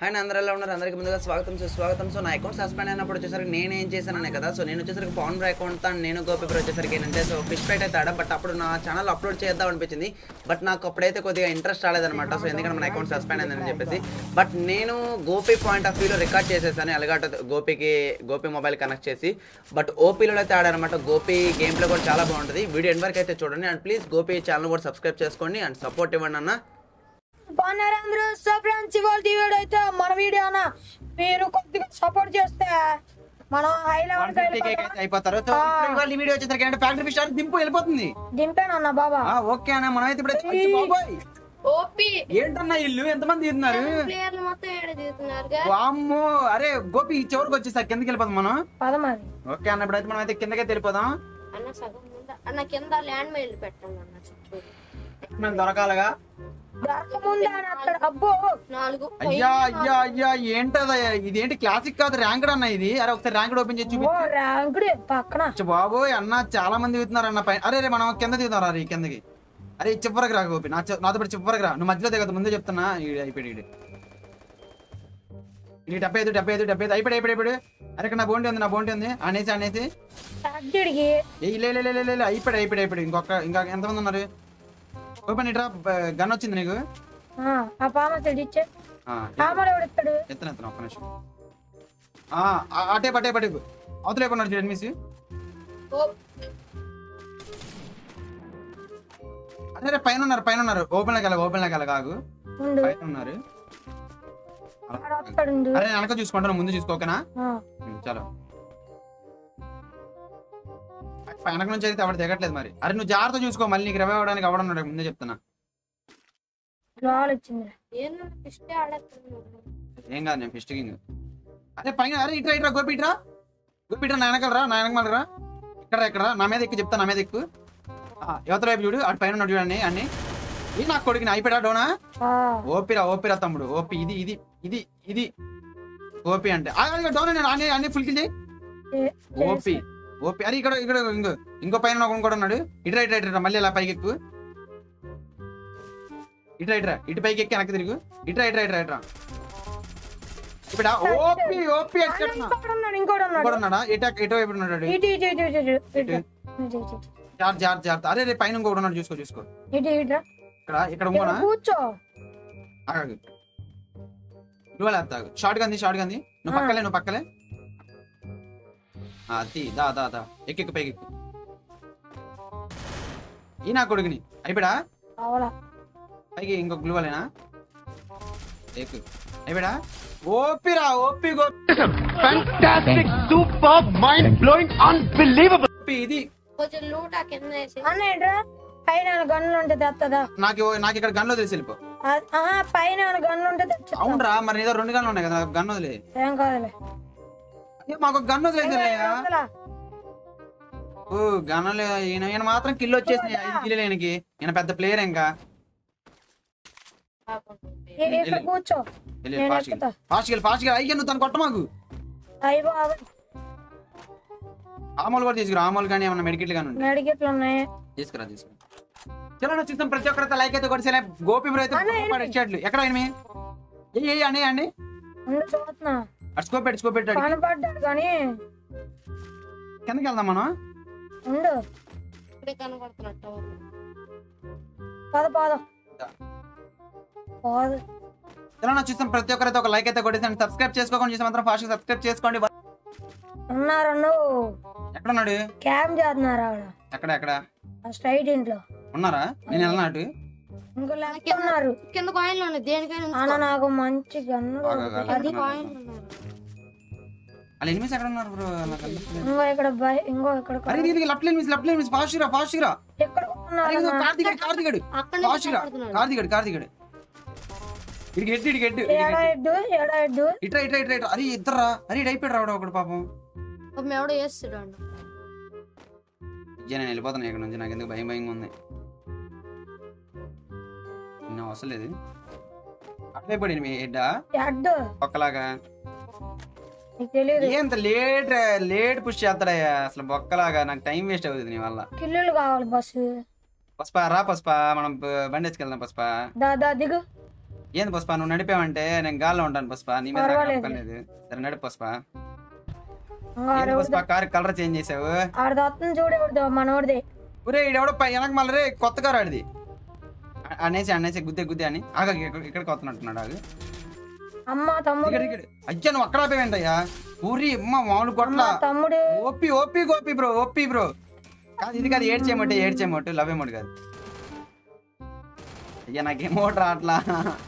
And అందరూ ఎలా ఉన్నారు అందరికి ముందుగా స్వాగతం సో స్వాగతం సో నా అకౌంట్ సస్పెండ్ అయినప్పుడు వచ్చేసరికి నేను ఏం చేశాననే కదా సో నేను వచ్చేసరికి పవన్ బ్రో అకౌంట్ తో నేను గోపి బ్రో వచ్చేసరికి ఏంటంటే సో ఫిష్ ఫైట్ అయితే ఆడా బట్ అప్పుడు నా ఛానల్ అప్లోడ్ చేద్దాం అనిపించింది బట్ నాకు అప్పుడైతే కొద్దిగా ఇంట్రెస్ట్ రాలేదన్నమాట సో ఎందుకంటే మన అకౌంట్ సస్పెండ్ అయిందని చెప్పేసి బట్ నేను గోపి పాయింట్ ఆఫ్ వ్యూలో రికార్డ్ చేసేసాను ఎలాగట గోపికి గోపి మొబైల్ కనెక్ట్ చేసి బట్ ఓపీలో అయితే ఆడారనమాట గోపి గేమ్ ప్లే కూడా చాలా బాగుంటుంది వీడియో ఎండ్ వరకు అయితే చూడండి అండ్ ప్లీజ్ గోపి ఛానల్ కూడా సబ్స్క్రైబ్ చేసుకోండి అండ్ సపోర్ట్ ఇవ్వండి అన్న బాగున్నారు అందరూ సో ఫ్రెండ్స్ ఇవాళ వీడియో అయితే మన వీడియో అన్న మీరు కొద్దిగా సపోర్ట్ చేస్తే మనం హై లెవెల్ అయిపోతారు సో ఇప్పుడు ఇవాళ ఈ వీడియో వచ్చేసరికి ఏంటంటే ఫ్యాక్టరీ ఫిష్ దింపు వెళ్ళిపోతుంది దింపానన్న బాబా ఆ, ఓకే అన్న మనమైతే ఇప్పుడు అయితే- అచ్చి బాబోయ్. ఓపి ఏంటన్నా ఇల్లు ఎంతమంది తీస్తున్నారు ప్లేయర్లు మొత్తం ఏడ తీస్తున్నారు వామ్మో అరే గోపి ఈ చివరికి వచ్చేసరికి కిందకి వెళ్ళిపోదాం మనం పదమది ఓకే అన్న ఇప్పుడైతే మనం అయితే కిందకే వెళ్ళిపోదాం అన్న సగం ముందు అన్న కింద ల్యాండ్ మైల్ పెట్టండి అన్న చుట్టూ మనం దొరకాలగా దొరకముందే అని అక్కడ అబ్బో నాలుగు అయ్యా అయ్యా అయ్యా ఏంటది ఇదేంటి క్లాసిక్ కాదు ర్యాంక్డ్ అన్న ఇది అరే ఒకసారి ర్యాంక్డ్ ఓపెన్ చేసి చూపి ఓ ర్యాంకుడు పక్కన అచ్చ బాబోయ్ అన్న చాలా మంది దిగుతున్నారు అన్న పైన అరే అరే మనం కింద దిగుతాం అరే కిందకి అరే ఈ చివరికి రా గోపి నా చి- నాతో పాటు చివరికి రా నువ్వు మధ్యలో దిగదు ముందే చెప్తున్నా ఈడు అయిపోయాడు ఈడు ఈ డెబ్బై ఐదు డెబ్బై ఐదు డెబ్బై ఐదు అయిపోయాడు అయిపోయాడు అయిపోయాడు అరే ఇక్కడ నా బోండి ఉంది నా బోండి ఉంది అనేసి అనేసి అడ్డిడికి ఏ లే లే లే లే, లే లే అయిపోయాడు అయిపోయాడు అయిపోయాడు ఇంకొక ఇంకా ఎంతమంది ఉన్నారు ఓపెన్ ఇట్రా గన్ వచ్చింది నీకు ఆ పామ తెడిచ్చే ఆ, పామలు ఎవడిస్తాడు ఎత్తన ఎత్తన ఒక్క నిమిషం ఆ, ఆ, అటే పట్టే పట్టే అవతల అయిపోయినారు చూడండి మిస్ అదే రే, పైన ఉన్నారు పైన ఉన్నారు ఓపెన్ లోకి వెళ్ళ ఓపెన్ లోకి వెళ్ళ కాగు ఉండు పైన ఉన్నారు ఆడ వస్తాడు ఉండు. అరే నేను వెనక చూసుకుంటాను ముందు చూసుకోకనా ఆ, ఉం, చలో వెనక నుంచి అయితే ఎవరు దిగట్లేదు మరి అరే నువ్వు జాగ్రత్త చూసుకో మళ్ళీ నీకు రివైవ్ అవడానికి అవడం ముందే చెప్తున్నా లోల్ వచ్చింది ఏంటన్నా ఫిష్ ఆడేస్తున్నాను ఏం కాదు నేను ఫిస్ట్ కింగ్ అరే పైన అరే ఇట్రా ఇట్రా గోపి ఇట్రా గోపి ఇట్రా నా వెనకాలరా నా వెనకమలరా ఇక్కడ ఇక్కడ నా మీద ఎక్కువ చెప్తా నా మీద ఎక్కువ యువత వైపు చూడు అటు పైన ఉన్నాడు చూడండి అన్ని ఇది నాకు కొడుకుని అయిపోయా డోనా ఆ, ఓపిరా ఓపిరా తమ్ముడు ఓపి ఇది ఇది ఇది ఇది ఓపి అంటే ఆ, ఇదిగో డోనా నేను అన్ని అన్ని ఫుల్ కిల్ చేయి చే- ఓపి ఓపి అరే ఇక్కడ ఇక్కడ ఇంకో ఇంకో పైన ఒక కూడా ఉన్నాడు ఇట్రా ఇట్రా ఇట్రా మళ్ళీ ఇలా పైకి ఎక్కువ ఇట్రా ఇట్రా ఇటు పైకి ఎక్కి వెనక్కి తిరుగు ఇట్రా ఇట్రా ఇట్రా ఇట్రా ఇప్పుడు ఓపి ఓపి అన్న, ఎక్కడ ఇంకోడు ఉన్నాడు ఇంకోడు ఉన్నాడు కూడా ఉన్నాడా ఇటు ఇటు వైపు ఉన్నాడు ఇటు ఇటు ఇటు ఇటు ఇటు ఇటు ఇటు. ఇటు ఇటు జార్ జార్ జార్ అరే రే పైన ఇంకొకటి ఉన్నాడు చూసుకో చూసుకో ఇటు ఇటు ఇక్కడ ఇక్కడ ఇంకోనా ఇక్కడ కూర్చో ఆగాగు నువ్వు అలా తాగు షార్ట్ గంది షార్ట్ గంది నువ్వు ఆ. పక్కలే నువ్వు పక్కలే ఆ, అది దా దా దా ఎక్కెక్కు పైకి ఎక్కు ఈ నా కొడుకుని అయిపోయా అవలా పైకి ఇంకొక గ్లూవలేనా ఎక్కు అయిపోయా ఓపిరా OP Fantastic, superb, mind blowing, unbelievable. Gopi ఇది కొంచెం లూట్ ఆ కింద వేసి అన్న ఏంట్రా పైన ఏమైనా గన్నులు ఉంటే తెత్తదా నాకు నాకు ఇక్కడ గన్లో తెలిసి వెళ్ళిపో ఆ- ఆహా పైన ఏమైనా గన్నులు ఉంటే తెచ్చు అవునరా మరి ఏదో రెండు గన్లు ఉన్నాయి కదా గన్ వదిలే ఏం కాదులే అయ్యో, మాకు ఒక గన్ వదిలేసా వదలా. ఓ గన్నులు ఈయన ఈయన మాత్రం కిల్ వచ్చేసి ఐదు కిలో ఈయనకి ఈయన పెద్ద ప్లేయర్ ఇంకా ఈ- ఇక్కడ కూర్చో వెళ్ళి నేను ఫాస్ట్ ఎక్కుతా. ఫాస్ట్ వెళ్ళి ఫాస్ట్ అయ్యా నువ్వు తను కొట్ట మాకు అయ్యి బాబు ఆమోలు కూడా తీసుకురా ఆమోలు కానీ ఏమన్నా మెడికెట్లు కానీ ఉంటాయి మెడికెట్లు ఉన్నాయి తీసుకురా తీసుకురా చలో చూస్తాం ప్రతి ఒక్కరితో లైక్ అయితే కొడితే గోపి బ్రో అయితే అన్న, గొప్ప ఇచ్చాడు ఎక్కడ ఆయన ఏ ఏ అని అండి ఉండు చూస్తున్నా అటు స్కోప్ పెట్టి స్కోప్ పెట్టాడు కనపడ్డాడు కానీ కిందకి వెళ్దాం మనం ఉండు ఇప్పుడే కనబడుతున్నట్టు పద పద పోదు చలో చూస్తాం ప్రతి ఒక్కరైతే ఒక లైక్ అయితే కొట్టేసి సబ్స్క్రైబ్ చేసుకోకుండా చూస్తే మాత్రం ఫాస్ట్ సబ్స్క్రైబ్ చేసుకోండి ఉన్నారు నువ్వు ఎక్కడ ఉన్నాడు క్యాంప్ చేస్తున్నారు ఆవిడ ఎక్కడ ఎక్కడ ఆ స్ట్రైట్ ఇంట్లో ఉన్నారా నేను వెళ్ళనా అటు ఇంకో లెక్క ఉన్నారు కింద కాయిన్లు ఉన్నాయి దేనికైనా అన్న నాకు మంచి గన్ను ఆగు, ఆగు, ఆగు. అది కాయిన్లు ఉన్నాయి వాళ్ళు ఎనిమిస్ ఎక్కడ ఉన్నారు బ్రో నాకు కనిపించలేదు. ఇంకో ఇక్కడ బై- ఇంకో ఇక్కడ అరే దీనికి left enemies left enemies fast రా ఫాస్ట్ రా ఎక్కడ ఉన్నారు అరే ఇదిగో అన్న? కార్తీక్ కార్తీక్ అక్కడ ఫాస్ట్ రా కార్తీక్ కార్తీక్ ఇడికి ఎట్టు ఇడికి ఎట్టు ఏడా ఎడ్డు ఏడా ఎడ్డు ఇట్రా ఇట్రా ఇట్రా ఇట్రా అరే ఇద్దరా అరే ఇటు అయిపోయాడు రావడం ఒకడు పాపం ఎవడో వేస్తాడు అండి ఇయ్య, నేను వెళ్ళిపోతాను ఇక్కడ నుంచి నాకు ఎందుకు భయం భయంగా ఉంది నిన్న అవసరం లేదు అట్లే పడింది మీ హెడ్డా ఎడ్డు ఒక్కలాగా నీకు తెలియదు ఏంత లేట్ లేట్ పుష్ చేస్తాడయ్యా అసలు బొక్కలాగా నాకు టైం వేస్ట్ అవుతుంది నీ వల్ల కిల్లులు కావాలి బస్సు పసుప రా పసుప మనం బ- బండి వేసుకెళ్దాం పసుప దాదా దిగు ఏంది పుష్ప నువ్వు నడిపావంటే నేను గాల్లో ఉంటాను పుష్ప నీ మీద నాకు పర్వాలేదు. నమ్మకం లేదు సరే నడి పుష్ప ఇంకా ఏంది పుష్ప కార్ కలర్ చేంజ్ చేసావు ఆడది వస్తుంది చూడు ఎవరిదో మనోడిది ఒరే ఈడెవడో పై వెనక మళ్ళీ రే కొత్త కారు ఆడిది అ- అనేసి అనేసి గుద్దే గుద్దే అని ఆగా ఇక్కడ- ఇక్కడికి వస్తున్నట్టున్నాడు ఆగు అమ్మ తమ్ముడు ఇక్కడ ఇక్కడ అయ్యా నువ్వు అక్కడ ఆపేవేంటయ్యా ఊరి అమ్మ మామూలు కొట్ల అమ్మ తమ్ముడు OP OP Gopi bro OP bro కాదు ఇది కాదు ఏడ్చేయమంటే ఏడ్చేయమంటు లవ్ ఏమోటి కాదు అయ్యా నాకు ఎమోట్ రావట్లా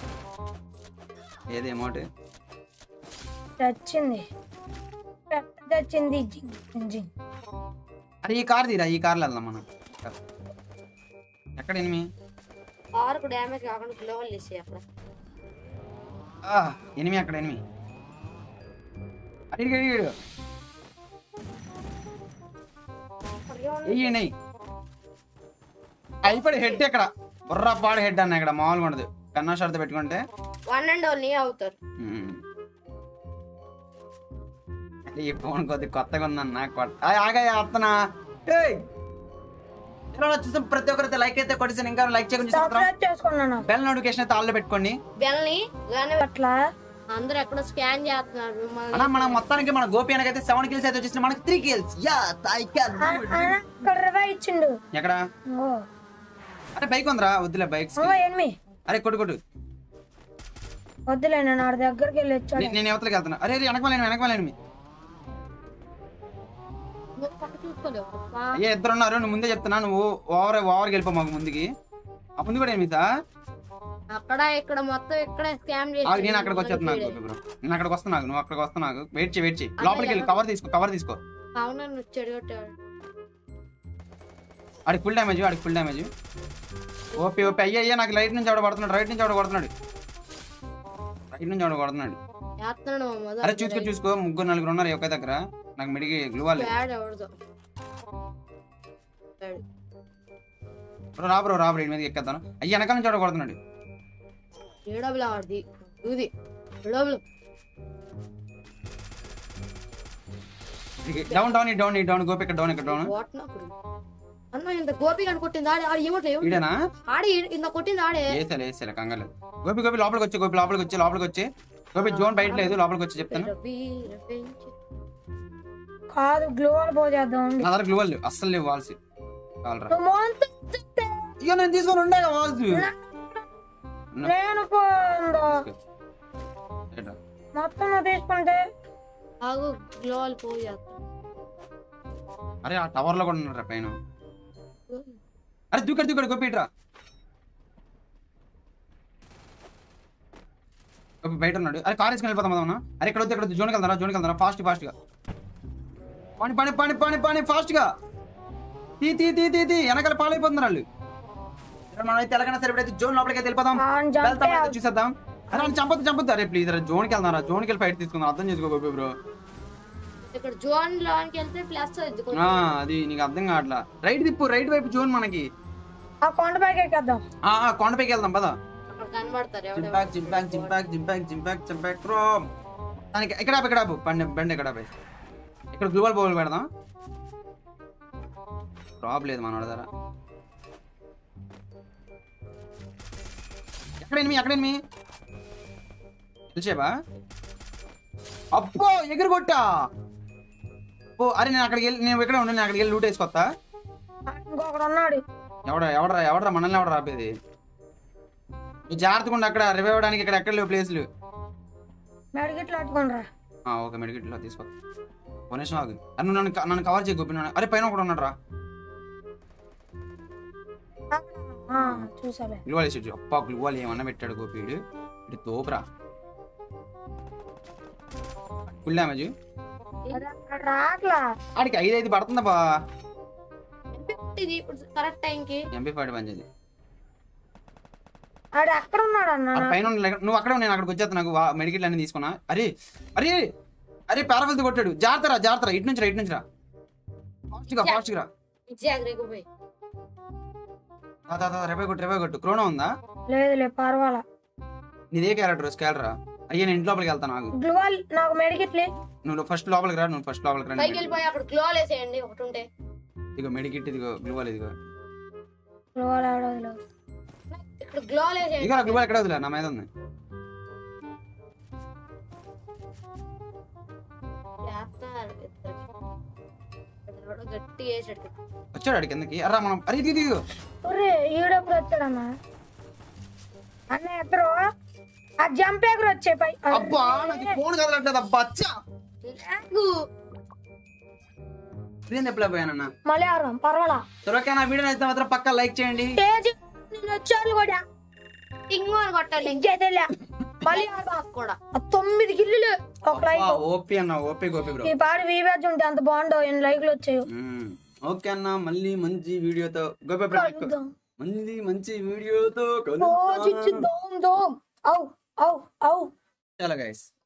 ఏది ఎమోట్ చచ్చింది పెట్ట చచ్చింది జింగ్ జింగ్ జింగ్. అరే ఈ కార్ తీరా ఈ కార్లో వెళ్దాం మనం ఎక్కడ ఎనిమి కారుకు డ్యామేజ్ కాకుండా గ్లోవల్ వేసి అక్కడ ఆ, ఎనిమి అక్కడ ఎనిమి అడిగి అడిగి వెయ్యండి అయిపోయి హెడ్ ఎక్కడ బుర్రా పాడు హెడ్ అన్న ఇక్కడ మామూలుగా ఉండదు కన్నా షర్ట్ పెట్టుకుంటే వన్ అండ్ ఓన్లీ అవుతారు మ్మ్. ఈ ఫోన్ కొద్ది కొత్తగా ఉందన్న కొత్త ఆగా అత్తనా ఇలా వచ్చేసి ప్రతి ఒక్కరైతే లైక్ అయితే కొట్టేసాను ఇంకా లైక్ చేయకుండా సబ్స్క్రైబ్ చేసుకున్నాను బెల్ నోటిఫికేషన్ అయితే ఆల్లో పెట్టుకోండి బెల్ని గానే అట్లా అందరూ ఎక్కడ స్కాన్ చేస్తున్నారు మిమ్మల్ని అన్న మనం మొత్తానికి మన గోపి అనకైతే సెవెన్ కిల్స్ అయితే వచ్చేసి మనకి three kills yeah I can ఆ- ఆయన ఇక్కడ రివై ఇచ్చిండు ఎక్కడ ఓ అరే బైక్ ఉందిరా వద్దులే బైక్స్ ఓ ఎనిమి అరే కొట్టు కొట్టు వద్దులే నేను ఆడ దగ్గరికి వెళ్ళి వచ్చాడు నే- నేను యువతలకి వెళ్తున్నా అరే వెనకలేను వెనకలేను నువ్వు పక్క చూసుకోలేవు అబ్బా. అయ్యే ఇద్దరు ఉన్నారు నువ్వు ముందే చెప్తున్నా నువ్వు ఓవర్ ఓవర్కి వెళ్ళిపో మాకు ముందుకి ఆ ముందు కూడా ఏమితా అక్కడ ఇక్కడ మొత్తం ఇక్కడ స్కామ్ చేసి ఆగు, నేను అక్కడికి వచ్చేస్తున్నా గోపి బ్రో నేను అక్కడికి వస్తున్నా నువ్వు అక్కడికి వస్తున్నా వెయిట్ చేయి వెయిట్ చేయి లోపలికి వెళ్ళి కవర్ తీసుకో కవర్ తీసుకో అవునా నువ్వు చెడగొట్టాడు ఆడికి ఫుల్ డ్యామేజ్ ఆడికి ఫుల్ డ్యామేజ్ ఓపి ఓపి అయ్యా అయ్యా నాకు లైట్ నుంచి ఆవిడ కొడుతున్నాడు రైట్ నుంచి ఆవిడ కొడుతున్నాడు రైట్ నుంచి ఆవిడ కొడుతున్నాడు చేస్తున్నాడు మా అరే చూసుకో చూసుకో ముగ్గురు నలుగురు ఉన్నారు ఒకే దగ్గర నాకు మిడిగి గ్లూవాలి బ్యాడ్ ఎవరిదో బ్యాడ్. బ్రో రా బ్రో రా బ్రో మీద ఎక్కేద్దాను అయ్యి వెనకాల నుంచి ఆవిడ కొడుతున్నాడు ఏడబుల్ ఆడిది ఇది ఏడబుల్ down down down down Gopi ఇక్కడ డౌన్ ఇక్కడ డౌన్ వాట్నా అన్న ఇంత గోపి కని కొట్టింది ఆడే ఆడు ఏమట్లేదు ఈడేనా ఆడే ఇంత కొట్టింది ఆడే వేసాలి వేసాలి కంగారు గోపి గోపి లోపలికి వచ్చి గోపి లోపలికి వచ్చి లోపలికి వచ్చి గోపి జోన్ బయట లేదు లోపలికి వచ్చి చెప్తాను రవి, రవించి. కాదు గ్లోవల్ పో చేద్దాం ఉండు. నా దగ్గర గ్లూవల్ లేవు అస్సలు లేవు వాల్సి కావాలరా నువ్వు మోంతో చెప్తే ఇక నేను తీసుకొని ఉండే వాల్స్ నేను పోందో మొత్తం నువ్వు తీసుకుంటే ఆగు గ్లోవల్ పోయి చేస్తా అరే ఆ టవర్ లో కూడా ఉన్నారా పైన అరే దూకడు దూకడు గోపి ఇట్రా గోపి బయట ఉన్నాడు అరే కార్ వేసుకొని వెళ్ళిపోతాం మనం అరే ఇక్కడ వద్దు ఇక్కడ జోన్కి వెళ్తారా జోన్కి వెళ్తారా ఫాస్ట్ ఫాస్ట్ గా పని పని పని పని పని ఫాస్ట్ గా తీ తీ తీ తీ తీ వెనకాల పాలైపోతున్నారు వాళ్ళు ఇక్కడ మనం అయితే ఎలాగైనా సరే ఇప్పుడైతే జోన్ లోపలికి అయితే వెళ్ళిపోదాం ఆ, జంపే వెళ్తాం అయితే చూసేద్దాం అరే వాళ్ళు చంపొద్దు చంపొద్దు అరే ప్లీజ్ అరే జోన్కి వెళ్దాం రా జోన్కి వెళ్ళి ఫైట్ తీసుకుందాం అర్థం చేసుకో గోపి బ్రో ఇక్కడ జోన్ లోనికి వెళ్తే ప్లస్ ఇది కొంచెం. ఆ, అది నీకు అర్థం కావట్లా రైట్ తిప్పు రైట్ వైపు జోన్ మనకి ఆ కొండ పైకి ఎక్కేద్దాం ఆ ఆ, కొండపైకి వెళ్దాం పదా అక్కడ కనబడతారు ఎవడెవరు. జింపాక్ జింపాక్ జింపాక్ జింపాక్ జింపాక్ జింపాక్ క్రోమ్ దానికి ఇక్కడ ఆపు, ఇక్కడ ఆపు. బండి బండి ఇక్కడ ఆపు. ఇక్కడ గ్లూవల్ బౌల్ పెడదాం డ్రాప్ లేదు మనోడ దగ్గర ఎక్కడ ఎనిమి ఎక్కడ ఎనిమి తెలిసేవా అబ్బో ఎగురు కొట్టా ఓ అరే నేను అక్కడికి వెళ్ళి నేను ఇక్కడ ఉండి నేను అక్కడికి వెళ్ళి లూట్ వేసుకొస్తా ఇంకొకడు ఉన్నాడు ఎవడ ఎవడరా ఎవడరా మనల్ని ఎవడ రాపేది నువ్వు జాగ్రత్తగా ఉండు అక్కడ రివైవ్ అవ్వడానికి ఇక్కడ ఎక్కడ లేవు ప్లేస్లు మెడిగిట్లు అట్టుకుండ్రా ఆ, ఓకే మెడికెట్లో తీసుకో ఒక నిమిషం ఆగు అరే నువ్వు నన్ను నన్ను కవర్ చేయి గోపి నన్ను- అరే పైన ఒకడు ఉన్నాడు రా ఆ, చూసాలే గ్లూవాల్ వేసి అప్ప గ్లూవాల్ ఏమన్నా పెట్టాడు గోపీడు ఇటు తోపురా ఫుల్ డ్యామేజ్ అరే, అక్కడ రాట్లా ఆడికి ఐదు ఐదు పడుతుందా బా ఇది ఇప్పుడు కరెక్ట్ టైంకి ఎంపీ ఫైవ్ పనిచేది ఆడు ఎక్కడ ఉన్నాడు అన్న అక్కడ పైన ఉన్న లెక్క- నువ్వు అక్కడ నేను అక్కడికి వచ్చేస్తా నాకు మెడికెట్ అన్ని తీసుకున్నా అరే అరే అరే పారఫల్తో కొట్టాడు జాగ్రత్త రా జాగ్రత్త రా ఇటు నుంచి రా ఇటు నుంచి రా ఫాస్ట్ గా ఫాస్ట్ గా జాగ్రత్త పోయి రా తా, తా, రెవే కొట్టు రెవే కొట్టు క్రోనా ఉందా లేదులే పర్వాలా నీదే క్యారెక్టర్ స్కాలరా అయ్యా నేను ఇంటి లోపలికి వెళ్తాను నాకు గ్లువల్ నాకు మెడికిట్లే నువ్వు ఫస్ట్ లోపలికి రా నువ్వు ఫస్ట్ లోపలికి రా పైకి వెళ్ళిపోయి అక్కడ గ్లోవల్ వేసేయండి ఒకటి ఉంటే ఇదిగో మెడికిట్ ఇదిగో గ్లూవాల్ ఇదిగో గ్లువల్ ఆడదు ఇక్కడ గ్లోవల్ వేసేయండి ఇదిగో గ్లూవాల్ ఎక్కడ వదిలే నా మీద ఉంది చేస్తారు ఇద్దరు. ఎవడో గట్టి వేసాడు వచ్చాడు ఆడి కిందకి అర్రా మనం అరే ఇది ఇది, ఇది. ఒరే ఈడెప్పుడు వచ్చాడన్నా అన్న ఎత్తరు ఆ జంప్ ఎగురు వచ్చే పై అబ్బా నాకు ఫోన్ కదలట్లేదు అబ్బా అచ్చా లాగు. నేను ఎప్పుడు పోయానన్న మలయాళం పర్వాలా సరే ఓకే నా వీడియో నచ్చితే మాత్రం పక్కా లైక్ చేయండి తేజ్ నేను వచ్చాను కూడా టింగు అని కొట్టాలి ఇంకేదేలే మలయాళం కూడా ఆ తొమ్మిది గిల్లులు ఒక లైక్ ఓపీ అన్న ఓపీ గోపి బ్రో ఈ పాడి వీవేజ్ ఉంటే అంత బాగుండవు ఎన్ని లైక్లు వచ్చాయి మ్మ్. ఓకే అన్న మళ్ళీ మంచి వీడియోతో గోపి బ్రో కలుద్దాం మళ్ళీ మంచి వీడియోతో ఓ చిచ్చి కలుద్దాం దోమ్ దోమ్ ఔ ఔ ఔ చాలా గైస్